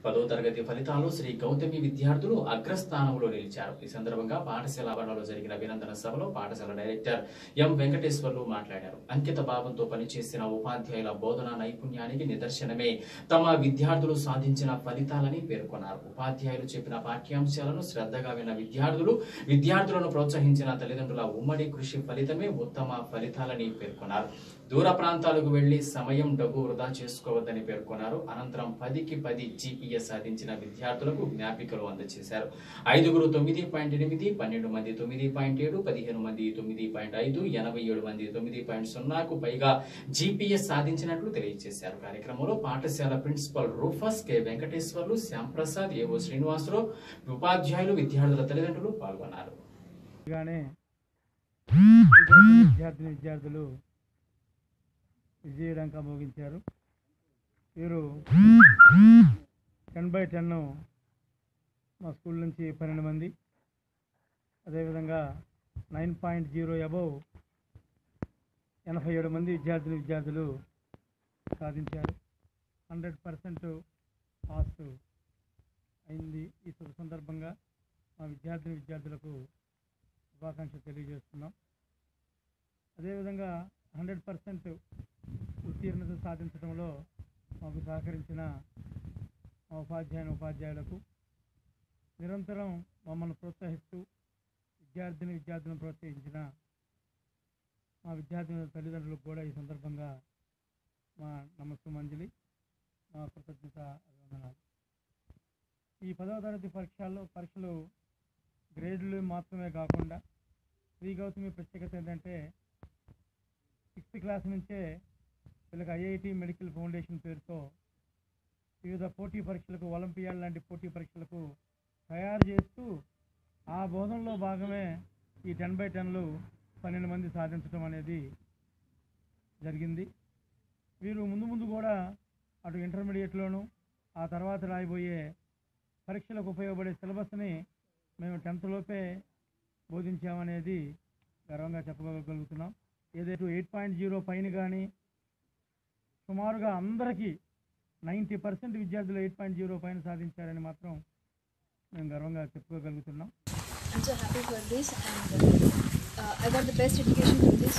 పదో తరగతి ఫలితాల్లో శ్రీ గౌతమి విద్యార్థులు అగ్రస్థానంలో నిలిచారు ఈ సందర్భంగా పాఠశాల ఆవరణలో జరిగిన అభినందన సభలో పాఠశాల డైరెక్టర్ ఎం వెంకటేశ్వర్లు మాట్లాడారు అంకిత భావంతో పనిచేసిన ఉపాధ్యాయుల బోధనా నైపుణ్యానికి నిదర్శనమే తమ విద్యార్థులు సాధించిన ఫలితాలని పేర్కొన్నారు ఉపాధ్యాయులు చెప్పిన పాఠ్యాంశాలను శ్రద్ధగా విన్న విద్యార్థులు విద్యార్థులను ప్రోత్సహించిన తల్లిదండ్రుల ఉమ్మడి కృషి ఫలితమే ఉత్తమ ఫలితాలని పేర్కొన్నారు దూర ప్రాంతాలకు వెళ్లి సమయం డబ్బు వృధా చేసుకోవద్దని పేర్కొన్నారు అనంతరం పదికి పది జీపీఎస్ సాధించిన విద్యార్థులకు జ్ఞాపికలు అందజేశారు ఐదుగురు తొమ్మిది పాయింట్ ఎనిమిది పన్నెండు మంది తొమ్మిది పాయింట్ ఏడు పదిహేను మంది తొమ్మిది పాయింట్ ఐదు ఎనభై ఏడు మంది తొమ్మిది పాయింట్ సున్నాకు పైగా జీపీఎస్ సాధించినట్లు తెలియజేశారు కార్యక్రమంలో పాఠశాల principal Rufus K Venkateswarlu Shyamprasad AO Srinivasarao ఉపాధ్యాయులు విద్యార్థుల తల్లిదండ్రులు పాల్గొన్నారు గానే విద్యార్థిని విద్యార్థులు విజయడంకా మోగించారు వీరు టెన్ బై టెన్ మా స్కూల్ నుంచి పన్నెండు మంది అదేవిధంగా నైన్ పాయింట్ జీరో అబవ్ ఎనభై ఏడు మంది విద్యార్థిని విద్యార్థులు సాధించారు హండ్రెడ్ పర్సెంట్ పాస్ అయింది ఈ శుభ సందర్భంగా మా విద్యార్థిని విద్యార్థులకు శుభాకాంక్షలు తెలియజేస్తున్నాం అదేవిధంగా హండ్రెడ్ పర్సెంట్ ఉత్తీర్ణత సాధించడంలో మాకు సహకరించిన మా ఉపాధ్యాయుని ఉపాధ్యాయులకు నిరంతరం మమ్మల్ని ప్రోత్సహిస్తూ విద్యార్థిని విద్యార్థులను ప్రోత్సహించిన మా విద్యార్థిని తల్లిదండ్రులకు కూడా ఈ సందర్భంగా మా నమస్సుమంజలి మా కృతజ్ఞత అభివందనాలు ఈ పదవ తరగతి పరీక్షల్లో పరీక్షలు గ్రేడ్లు మాత్రమే కాకుండా శ్రీ గౌతమి ప్రత్యేకత ఏంటంటే సిక్స్త్ క్లాస్ నుంచే వీళ్ళకి ఐఐటి మెడికల్ ఫౌండేషన్ పేరుతో వివిధ పోటీ పరీక్షలకు ఒలింపియాడ్ లాంటి పోటీ పరీక్షలకు తయారు చేస్తూ ఆ బోధనలో భాగమే ఈ టెన్ బై టెన్లు పన్నెండు మంది సాధించడం అనేది జరిగింది వీరు ముందు ముందు కూడా అటు ఇంటర్మీడియట్లోను ఆ తర్వాత రాయబోయే పరీక్షలకు ఉపయోగపడే సిలబస్ని మేము టెన్త్ లోపే బోధించామనేది గర్వంగా చెప్పగలుగుతున్నాం ఏదైతే ఎయిట్ పాయింట్ జీరో పైన కానీ సుమారుగా అందరికీ నైంటీ పర్సెంట్ విద్యార్థులు ఎయిట్ పాయింట్ జీరో పైన సాధించారని మాత్రం మేము గర్వంగా చెప్పుకోగలుగుతున్నాం I'm so happy for this and uh, I got the best education from this.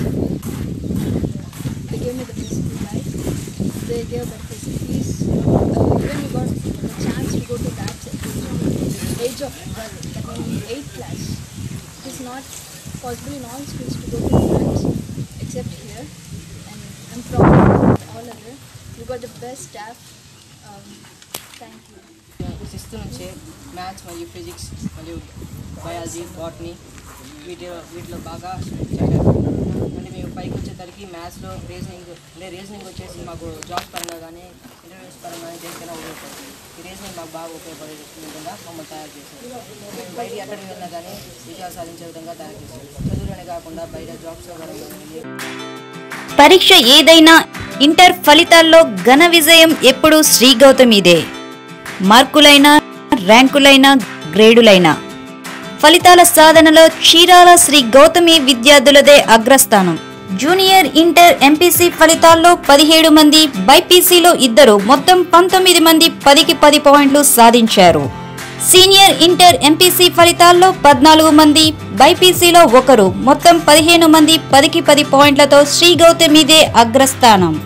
They gave me the best life. They gave the facilities. Uh, even we got the chance to go to that age of 12, that means 8th class. It is not possible in all schools to go to that except here. And I'm proud of all other. We got the best staff. Um, thank you. Sixth నుంచి maths మరియు physics మరియు biology botany వీటి వీటిలో బాగా చదివారు అంటే మేము పైకి వచ్చేసరికి మ్యాథ్స్లో రీజనింగ్ అంటే రీజనింగ్ వచ్చేసి మాకు జాబ్స్ పరంగా కానీ ఇంటర్వ్యూస్ పరంగా కానీ దేనికైనా ఉపయోగపడుతుంది ఈ రీజనింగ్ మాకు బాగా ఉపయోగపడే విధంగా మమ్మల్ని తయారు చేశారు మేము బయట ఎక్కడికి వెళ్ళినా కానీ విజయాలు సాధించే విధంగా తయారు చేశారు చదువులోనే కాకుండా బయట జాబ్స్లో కూడా వెళ్ళి పరీక్ష ఏదైనా ఇంటర్ ఫలితాల్లో ఘన విజయం ఎప్పుడూ శ్రీ గౌతమిదే మార్కులైనా ర్యాంకులైనా గ్రేడులైనా ఫలితాల సాధనలో చీరాల శ్రీ గౌతమి విద్యార్థులదే అగ్రస్థానం జూనియర్ ఇంటర్ ఎంపీసీ ఫలితాల్లో పదిహేడు మంది బైపీసీలో ఇద్దరు మొత్తం పంతొమ్మిది మంది పదికి పది పాయింట్లు సాధించారు సీనియర్ ఇంటర్ ఎంపీసీ ఫలితాల్లో పద్నాలుగు మంది బైపీసీలో ఒకరు మొత్తం పదిహేను మంది పదికి పది పాయింట్లతో శ్రీ గౌతమిదే అగ్రస్థానం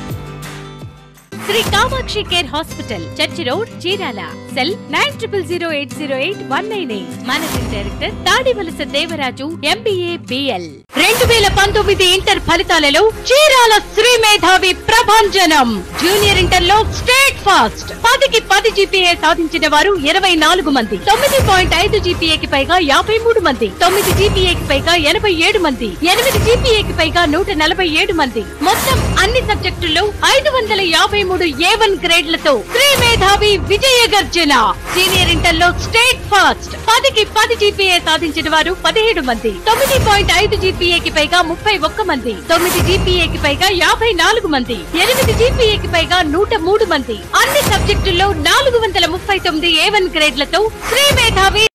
Shri Kamakshi care hospital church road Chirala cell nine triple zero eight zero eight one nine eight managing director Tadivalasa Devaraju MBA BL రెండు వేల పంతొమ్మిది ఇంటర్ ఫలితాలలో చీరాల శ్రీ మేధావి ప్రభంజనం జూనియర్ ఇంటర్ లో స్టేట్ ఫాస్ట్ పదికి పది జీపీఏ సాధించిన వారు ఇరవై నాలుగు మంది తొమ్మిది పాయింట్ ఐదు జీపీఏకి పైగా యాభై మూడు మంది తొమ్మిది జీపీఏకి పైగా ఎనభై ఏడు మంది ఎనిమిది జీపీఏకి పైగా నూట నలభై ఏడు మంది మొత్తం అన్ని సబ్జెక్టుల్లో ఐదు వందల యాభై మూడు ఏ వన్ గ్రేడ్లతో శ్రీ మేధావి విజయ గర్జన సీనియర్ ఇంటర్ లో స్టేట్ ఫాస్ట్ పదికి పది జీపీఏ సాధించిన వారు పదిహేడు మంది తొమ్మిది పాయింట్ ఐదు జీపీఏకి పైగా ముప్పై ఒక్క మంది తొమ్మిది జీపీఏకి పైగా యాభై నాలుగు మంది ఎనిమిది జీపీఏకి పైగా నూట మూడు మంది అన్ని సబ్జెక్టుల్లో నాలుగు వందల ముప్పై తొమ్మిది ఏ వన్ గ్రేడ్లతో శ్రీ మేధావి